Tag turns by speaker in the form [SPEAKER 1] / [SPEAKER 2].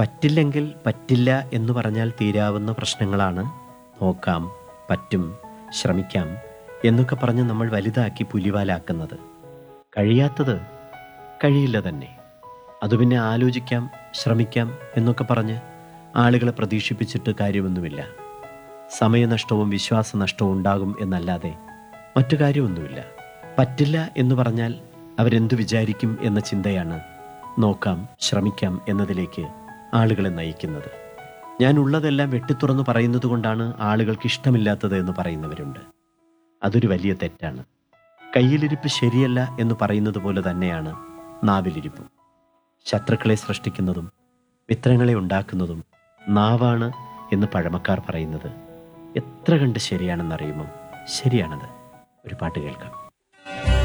[SPEAKER 1] പറ്റില്ലെങ്കിൽ പറ്റില്ല എന്ന് പറഞ്ഞാൽ തീരാവുന്ന പ്രശ്നങ്ങളാണ് നോക്കാം പറ്റും ശ്രമിക്കാം എന്നൊക്കെ പറഞ്ഞ് നമ്മൾ വലുതാക്കി പുലിവാലാക്കുന്നത് കഴിയാത്തത് കഴിയില്ല തന്നെ അത് പിന്നെ ആലോചിക്കാം ശ്രമിക്കാം എന്നൊക്കെ പറഞ്ഞ് ആളുകളെ പ്രതീക്ഷിപ്പിച്ചിട്ട് കാര്യമൊന്നുമില്ല സമയനഷ്ടവും വിശ്വാസനഷ്ടവും ഉണ്ടാകും എന്നല്ലാതെ മറ്റു കാര്യമൊന്നുമില്ല പറ്റില്ല എന്ന് പറഞ്ഞാൽ അവരെന്തു വിചാരിക്കും എന്ന ചിന്തയാണ് നോക്കാം ശ്രമിക്കാം എന്നതിലേക്ക് ആളുകളെ നയിക്കുന്നത് ഞാൻ ഉള്ളതെല്ലാം വെട്ടിത്തുറന്ന് പറയുന്നത് കൊണ്ടാണ് ആളുകൾക്ക് ഇഷ്ടമില്ലാത്തത് എന്ന് പറയുന്നവരുണ്ട് അതൊരു വലിയ തെറ്റാണ് കയ്യിലിരിപ്പ് ശരിയല്ല എന്ന് പറയുന്നത് പോലെ തന്നെയാണ് നാവിലിരിപ്പും ശത്രുക്കളെ സൃഷ്ടിക്കുന്നതും മിത്രങ്ങളെ ഉണ്ടാക്കുന്നതും നാവാണ് എന്ന് പഴമക്കാർ പറയുന്നത് എത്ര കണ്ട് ശരിയാണെന്നറിയുമോ ശരിയാണത് ഒരു പാട്ട് കേൾക്കാം